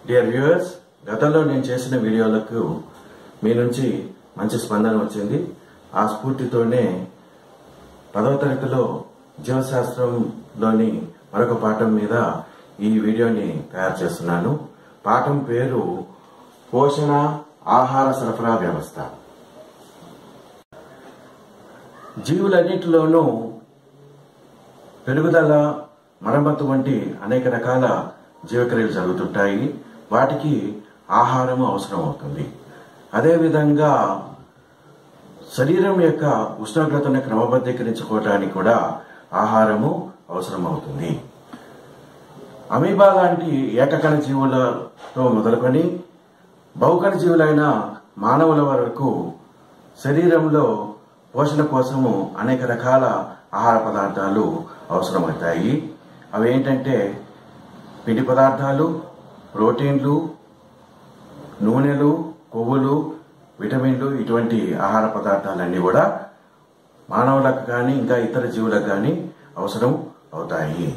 dear viewers గతంలో నేను చేసిన వీడియోలకు మీ నుంచి మంచి స్పందన వచ్చింది ఆ స్ఫూర్తితోనే పదవ తరగతిలో జీవశాస్త్రంలోని మరొక పాఠం మీద ఈ వీడియోని తయారు చేస్తున్నాను పాఠం పేరు పోషణ ఆహార సరఫరా వ్యవస్థ జీవులన్నిటిలోనూ పెరుగుదల మరమ్మతు వంటి అనేక రకాల జీవక్రియలు జరుగుతుంటాయి వాటికి ఆహారం అవసరం అవుతుంది అదేవిధంగా శరీరం యొక్క ఉష్ణోగ్రతను క్రమబద్ధీకరించుకోవడానికి కూడా ఆహారము అవసరం అవుతుంది అమీబా లాంటి ఏకకణ జీవులతో మొదలుకొని బహుకణ జీవులైన మానవుల వరకు శరీరంలో పోషణ కోసము అనేక రకాల ఆహార పదార్థాలు అవసరమవుతాయి అవి ఏంటంటే పిండి పదార్థాలు ప్రోటీన్లు నూనెలు కొవ్వులు విటమిన్లు ఇటువంటి ఆహార పదార్థాలన్నీ కూడా మానవులకు కానీ ఇంకా ఇతర జీవులకు కానీ అవసరం అవుతాయి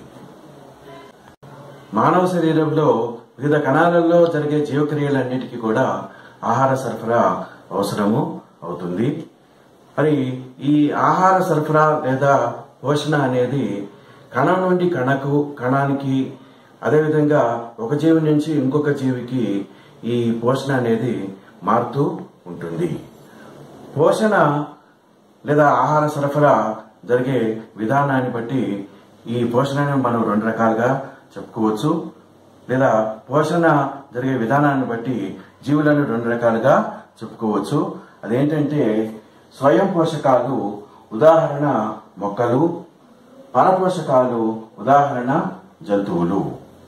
మానవ శరీరంలో వివిధ కణాలలో జరిగే జీవక్రియలన్నిటికీ కూడా ఆహార సరఫరా అవసరము అవుతుంది మరి ఈ ఆహార సరఫరా లేదా పోషణ అనేది కణం నుండి కణకు కణానికి అదేవిధంగా ఒక జీవి నుంచి ఇంకొక జీవికి ఈ పోషణ అనేది మారుతూ ఉంటుంది పోషణ లేదా ఆహార సరఫరా జరిగే విధానాన్ని బట్టి ఈ పోషణను మనం రెండు రకాలుగా చెప్పుకోవచ్చు లేదా పోషణ జరిగే విధానాన్ని బట్టి జీవులను రెండు రకాలుగా చెప్పుకోవచ్చు అదేంటంటే స్వయం పోషకాలు ఉదాహరణ మొక్కలు పరపోషకాలు ఉదాహరణ జంతువులు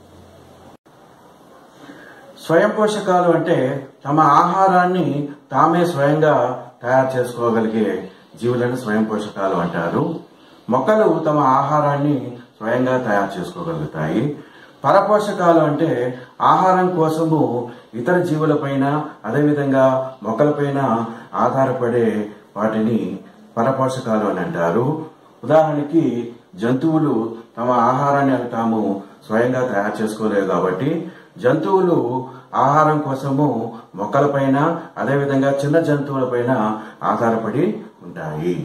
స్వయం పోషకాలు అంటే తమ ఆహారాన్ని తామే స్వయంగా తయారు చేసుకోగలిగే జీవులను స్వయం పోషకాలు అంటారు మొక్కలు తమ ఆహారాన్ని స్వయంగా తయారు చేసుకోగలుగుతాయి పరపోషకాలు అంటే ఆహారం కోసము ఇతర జీవులపైన అదేవిధంగా మొక్కలపైన ఆధారపడే వాటిని పరపోషకాలు అని అంటారు ఉదాహరణకి జంతువులు తమ ఆహారాన్ని అవి తాము స్వయంగా తయారు చేసుకోలేవు కాబట్టి జంతువులు ఆహారం కోసము మొక్కలపైన అదేవిధంగా చిన్న జంతువులపైన ఆధారపడి ఉంటాయి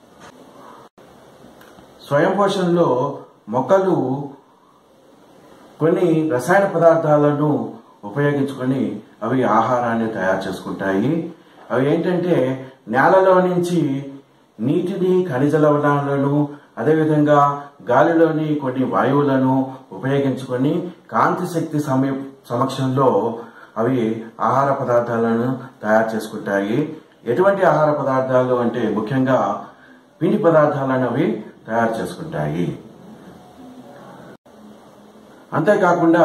స్వయం పోషణలో మొక్కలు కొన్ని రసాయన పదార్థాలను ఉపయోగించుకొని అవి ఆహారాన్ని తయారు చేసుకుంటాయి అవి ఏంటంటే నేలలో నుంచి నీటిని ఖనిజ లవణాలను అదేవిధంగా గాలిలోని కొన్ని వాయువులను ఉపయోగించుకొని కాంతి శక్తి సమయ సమక్షంలో అవి ఆహార పదార్థాలను తయారు చేసుకుంటాయి ఎటువంటి ఆహార పదార్థాలు అంటే ముఖ్యంగా పిండి పదార్థాలను అవి తయారు చేసుకుంటాయి అంతేకాకుండా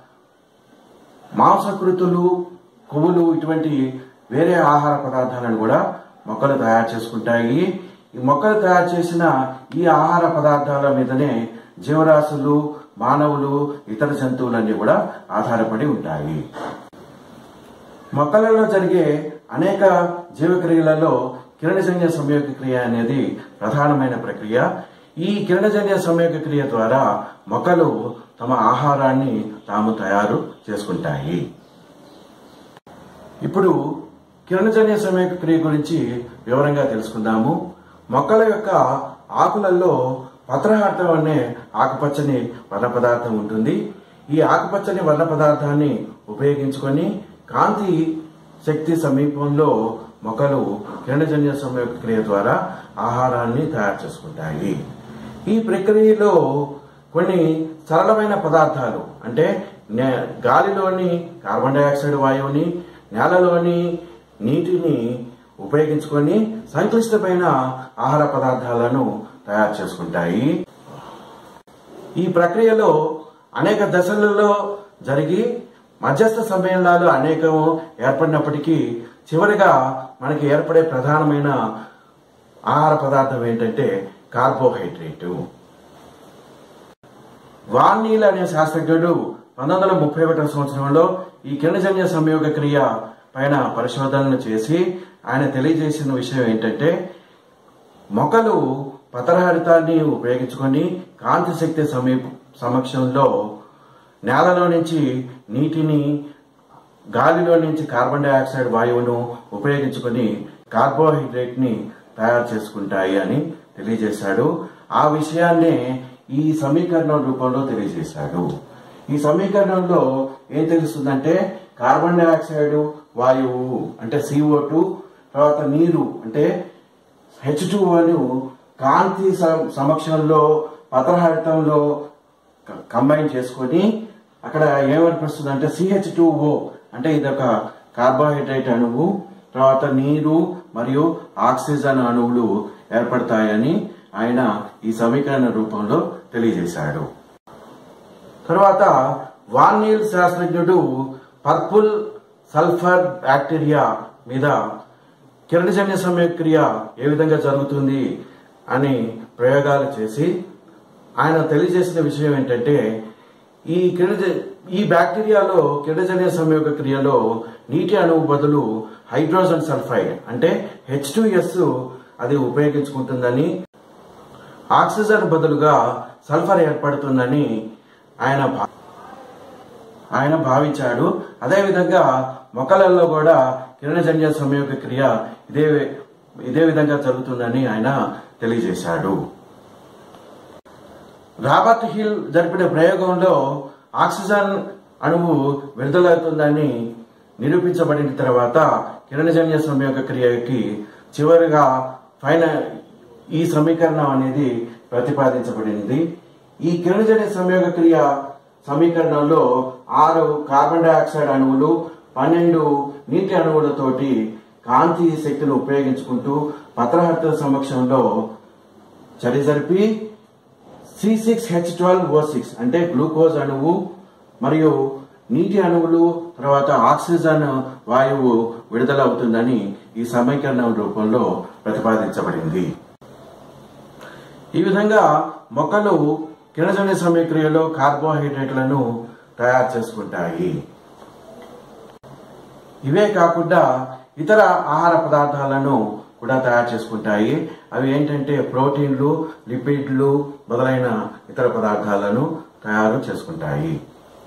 మాంసకృతులు కొవ్వులు ఇటువంటి వేరే ఆహార పదార్థాలను కూడా మొక్కలు తయారు చేసుకుంటాయి ఈ మొక్కలు తయారు చేసిన ఈ ఆహార పదార్థాల మీదనే జీవరాశులు మానవులు ఇతర జంతువులన్నీ కూడా ఆధారపడి ఉంటాయి మొక్కలలో జరిగే అనేక జీవక్రియలలో కిరణజన్య సంయోగ క్రియ అనేది ప్రధానమైన ప్రక్రియ ఈ కిరణజన్య సంయోగ క్రియ ద్వారా మొక్కలు తమ ఆహారాన్ని తాము తయారు చేసుకుంటాయి ఇప్పుడు కిరణజన్య సంయోగ క్రియ గురించి వివరంగా తెలుసుకుందాము మొక్కల యొక్క ఆకులలో పత్రహార్థం అనే ఆకుపచ్చని వర్ణ పదార్థం ఉంటుంది ఈ ఆకుపచ్చని వర్ణ పదార్థాన్ని ఉపయోగించుకొని కాంతి శక్తి సమీపంలో మొక్కలు కిరణజన్య సంయోగ క్రియ ద్వారా ఆహారాన్ని తయారు చేసుకుంటాయి ఈ ప్రక్రియలో కొన్ని సరళమైన పదార్థాలు అంటే నే- గాలిలోని కార్బన్ డైఆక్సైడ్ వాయువుని నేలలోని నీటిని ఉపయోగించుకొని సంక్లిష్టమైన ఆహార పదార్థాలను తయారు చేసుకుంటాయి ఈ ప్రక్రియలో అనేక దశలలో జరిగి మధ్యస్థ సమ్మేళనాలు అనేకం ఏర్పడినప్పటికీ చివరిగా మనకి ఏర్పడే ప్రధానమైన ఆహార పదార్థం ఏంటంటే కార్బోహైడ్రేటు వార్నీల్ అనే శాస్త్రజ్ఞుడు పంతొమ్మిది వందల ముప్పై ఒకటో సంవత్సరంలో ఈ కిరణజన్య సంయోగ క్రియ పైన పరిశోధనలు చేసి ఆయన తెలియజేసిన విషయం ఏంటంటే మొక్కలు పత్రహరితాన్ని ఉపయోగించుకొని కాంతి శక్తి సమీప సమక్షంలో నేలలో నుంచి నీటిని గాలిలో నుంచి కార్బన్ డైఆక్సైడ్ వాయువును ఉపయోగించుకొని కార్బోహైడ్రేట్ ని తయారు చేసుకుంటాయి అని తెలియజేశాడు ఆ విషయాన్నే ఈ సమీకరణం రూపంలో తెలియజేశాడు ఈ సమీకరణంలో ఏం తెలుస్తుందంటే కార్బన్ డైఆక్సైడ్ వాయువు అంటే సిఓ తర్వాత నీరు అంటే హెచ్ టూ కాంతి స- సమక్షంలో పత్రహరితంలో క- కంబైన్ చేసుకొని అక్కడ ఏమనిపిస్తుంది అంటే సిహెచ్ టూ ఓ అంటే ఇదొక కార్బోహైడ్రేట్ అణువు తర్వాత నీరు మరియు ఆక్సిజన్ అణువులు ఏర్పడతాయని ఆయన ఈ సమీకరణ రూపంలో తెలియజేశాడు తర్వాత వాన్నీల్ శాస్త్రజ్ఞుడు పర్పుల్ సల్ఫర్ బ్యాక్టీరియా మీద కిరణజన్య సమయక్రియ ఏ విధంగా జరుగుతుంది అని ప్రయోగాలు చేసి ఆయన తెలియజేసిన విషయం ఏంటంటే ఈ కిరణ ఈ బ్యాక్టీరియాలో కిరణజన్య సంయోగ క్రియలో నీటి అణువు బదులు హైడ్రోజన్ సల్ఫైడ్ అంటే హెచ్ అది ఉపయోగించుకుంటుందని ఆక్సిజన్ బదులుగా సల్ఫర్ ఏర్పడుతుందని ఆయన భా- ఆయన భావించాడు అదేవిధంగా మొక్కలలో కూడా కిరణజన్య సంయోగ క్రియ ఇదే ఇదే విధంగా జరుగుతుందని ఆయన తెలియజేశాడు రాబర్ట్ హిల్ జరిపిన ప్రయోగంలో ఆక్సిజన్ అణువు విడుదలవుతుందని నిరూపించబడిన తర్వాత కిరణజన్య సంయోగ క్రియకి చివరిగా పైన ఈ సమీకరణం అనేది ప్రతిపాదించబడింది ఈ కిరణజన్య సంయోగ క్రియ సమీకరణంలో ఆరు కార్బన్ డైఆక్సైడ్ అణువులు పన్నెండు నీటి అణువులతోటి కాంతి శక్తిని ఉపయోగించుకుంటూ పత్రహర్తల సమక్షంలో చర్య జరిపి C six H twelve O six అంటే గ్లూకోజ్ అణువు మరియు నీటి అణువులు తర్వాత ఆక్సిజన్ వాయువు విడుదలవుతుందని ఈ సమీకరణం రూపంలో ప్రతిపాదించబడింది ఈ విధంగా మొక్కలు కిరణజన్య సమీక్రియలో కార్బోహైడ్రేట్లను తయారు చేసుకుంటాయి ఇవే కాకుండా ఇతర ఆహార పదార్థాలను కూడా తయారు చేసుకుంటాయి అవి ఏంటంటే ప్రోటీన్లు లిపిడ్లు మొదలైన ఇతర పదార్థాలను తయారు చేసుకుంటాయి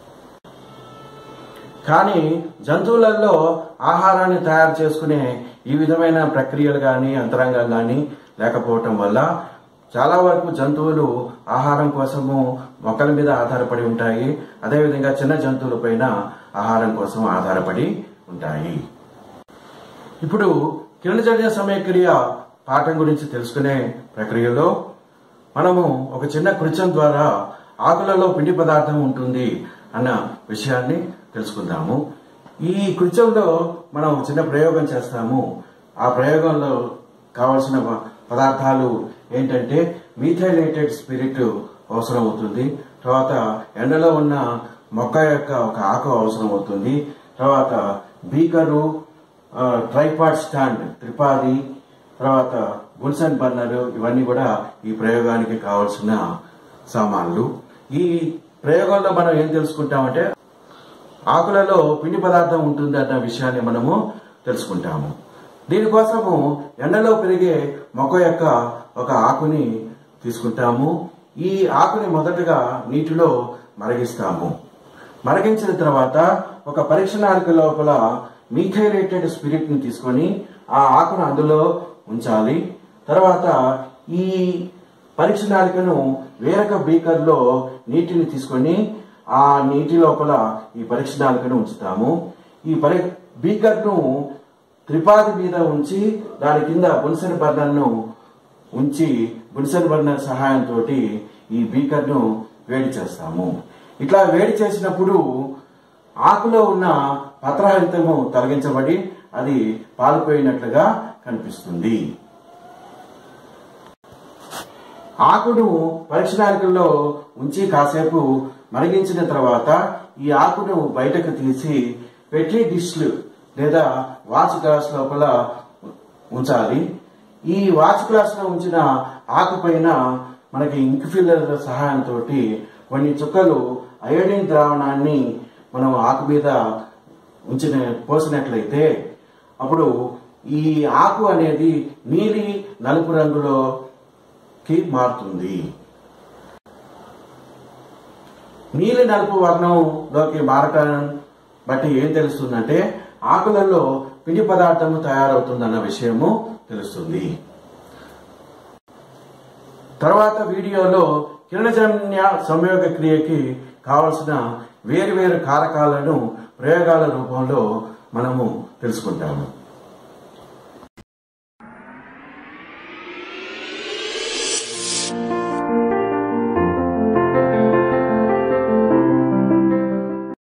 కానీ జంతువులలో ఆహారాన్ని తయారు చేసుకునే ఈ విధమైన ప్రక్రియలు కానీ అంతరంగం కానీ లేకపోవటం వల్ల చాలా వరకు జంతువులు ఆహారం కోసము మొక్కల మీద ఆధారపడి ఉంటాయి అదేవిధంగా చిన్న జంతువులపైన ఆహారం కోసం ఆధారపడి ఉంటాయి ఇప్పుడు కిరణజన్య సమయక్రియ పాఠం గురించి తెలుసుకునే ప్రక్రియలో మనము ఒక చిన్న కృత్యం ద్వారా ఆకులలో పిండి పదార్థం ఉంటుంది అన్న విషయాన్ని తెలుసుకుందాము ఈ కృత్యంలో మనం చిన్న ప్రయోగం చేస్తాము ఆ ప్రయోగంలో కావలసిన ప- పదార్థాలు ఏంటంటే మీథైలేటెడ్ స్పిరిట్ అవసరం అవుతుంది తర్వాత ఎండలో ఉన్న మొక్క యొక్క ఒక ఆకు అవసరం అవుతుంది తర్వాత బీకరు ఆ, ట్రైపాడ్ స్టాండ్ త్రిపాది తర్వాత బుల్సన్ బర్నర్ ఇవన్నీ కూడా ఈ ప్రయోగానికి కావాల్సిన సామాన్లు ఈ ప్రయోగంలో మనం ఏం తెలుసుకుంటామంటే ఆకులలో పిండి పదార్థం ఉంటుంది అన్న విషయాన్ని మనము తెలుసుకుంటాము దీనికోసము ఎండలో పెరిగే మొక్క యొక్క ఒక ఆకుని తీసుకుంటాము ఈ ఆకుని మొదటగా నీటిలో మరిగిస్తాము మరిగించిన తర్వాత ఒక పరీక్షణాళిక లోపల మీథైలేటెడ్ స్పిరిట్ ని తీసుకొని ఆ ఆకును అందులో ఉంచాలి తర్వాత ఈ పరీక్షణాళికను వేరొక బీకర్లో నీటిని తీసుకొని ఆ నీటి లోపల ఈ పరీక్షణాళికను ఉంచుతాము ఈ పరి బీకర్ను త్రిపాది మీద ఉంచి దాని కింద బున్సన్ బర్నర్ను ఉంచి బున్సన్ బర్నర్ సహాయంతో ఈ బీకర్ను వేడి చేస్తాము ఇట్లా వేడి చేసినప్పుడు ఆకులో ఉన్న పత్రహరితము తొలగించబడి అది పాలిపోయినట్లుగా కనిపిస్తుంది ఆకును పరీక్షణాలికల్లో ఉంచి కాసేపు మరిగించిన తర్వాత ఈ ఆకును బయటకు తీసి పెట్రీ డిష్లు లేదా వాచ్ గ్లాస్ లోపల ఉంచాలి ఈ వాచ్ గ్లాస్ లో ఉంచిన ఆకు పైన మనకి ఇంక్ ఫిల్లర్ సహాయంతో కొన్ని చుక్కలు అయోడిన్ ద్రావణాన్ని మనం ఆకు మీద ఉంచిన పోసినట్లయితే అప్పుడు ఈ ఆకు అనేది నీలి నలుపు రంగులోకి మారుతుంది నీలి నలుపు వర్ణంలోకి మారటం బట్టి ఏం తెలుస్తుందంటే ఆకులలో పిండి పదార్థము తయారవుతుందన్న విషయము తెలుస్తుంది తర్వాత వీడియోలో కిరణజన్య సంయోగ క్రియకి కావలసిన వేరు వేరు కారకాలను ప్రయోగాల రూపంలో మనము తెలుసుకుంటాము